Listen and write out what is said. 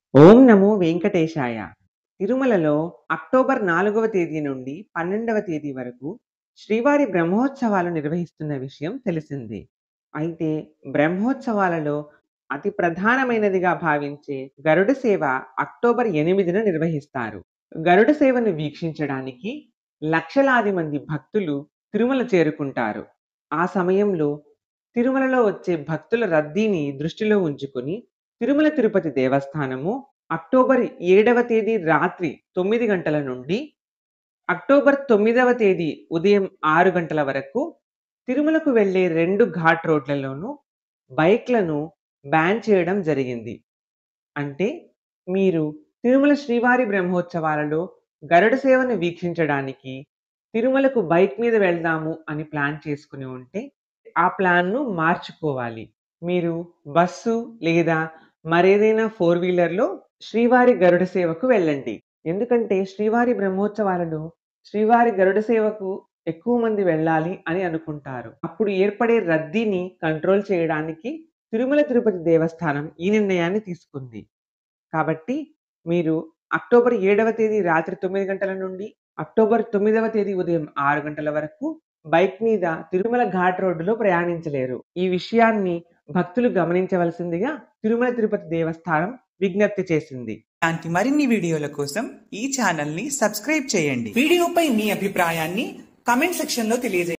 ఓం నమో వెంకటేశాయ తిరుమలలో అక్టోబర్ నాలుగవ తేదీ నుండి పన్నెండవ తేదీ వరకు శ్రీవారి బ్రహ్మోత్సవాలు నిర్వహిస్తున్న విషయం తెలిసిందే అయితే బ్రహ్మోత్సవాలలో అతి ప్రధానమైనదిగా భావించే గరుడ సేవ అక్టోబర్ ఎనిమిదిన నిర్వహిస్తారు గరుడ సేవను వీక్షించడానికి లక్షలాది మంది భక్తులు తిరుమల చేరుకుంటారు ఆ సమయంలో తిరుమలలో వచ్చే భక్తుల రద్దీని దృష్టిలో ఉంచుకుని తిరుమల తిరుపతి దేవస్థానము అక్టోబర్ ఏడవ తేదీ రాత్రి తొమ్మిది గంటల నుండి అక్టోబర్ తొమ్మిదవ తేదీ ఉదయం ఆరు గంటల వరకు తిరుమలకు వెళ్ళే రెండు ఘాట్ రోడ్లలోనూ బైక్లను బ్యాన్ చేయడం జరిగింది అంటే మీరు తిరుమల శ్రీవారి బ్రహ్మోత్సవాలలో గరుడ సేవను వీక్షించడానికి తిరుమలకు బైక్ మీద వెళ్దాము అని ప్లాన్ చేసుకుని ఉంటే ఆ ప్లాన్ను మార్చుకోవాలి మీరు బస్సు లేదా మరేదైనా ఫోర్ వీలర్లో శ్రీవారి గరుడ సేవకు వెళ్ళండి ఎందుకంటే శ్రీవారి బ్రహ్మోత్సవాలలో శ్రీవారి గరుడ సేవకు ఎక్కువ మంది వెళ్ళాలి అని అనుకుంటారు అప్పుడు ఏర్పడే రద్దీని కంట్రోల్ చేయడానికి తిరుమల తిరుపతి దేవస్థానం ఈ నిర్ణయాన్ని తీసుకుంది కాబట్టి మీరు అక్టోబర్ ఏడవ తేదీ రాత్రి తొమ్మిది గంటల నుండి అక్టోబర్ తొమ్మిదవ తేదీ ఉదయం ఆరు గంటల వరకు బైక్ మీద తిరుమల ఘాట్ రోడ్డులో ప్రయాణించలేరు ఈ విషయాన్ని భక్తులు గమనించవలసిందిగా తిరుమల తిరుపతి దేవస్థానం విజ్ఞప్తి చేసింది ఇలాంటి మరిన్ని వీడియోల కోసం ఈ ఛానల్ ని సబ్స్క్రైబ్ చేయండి వీడియోపై మీ అభిప్రాయాన్ని కమెంట్ సెక్షన్ లో తెలియజేయండి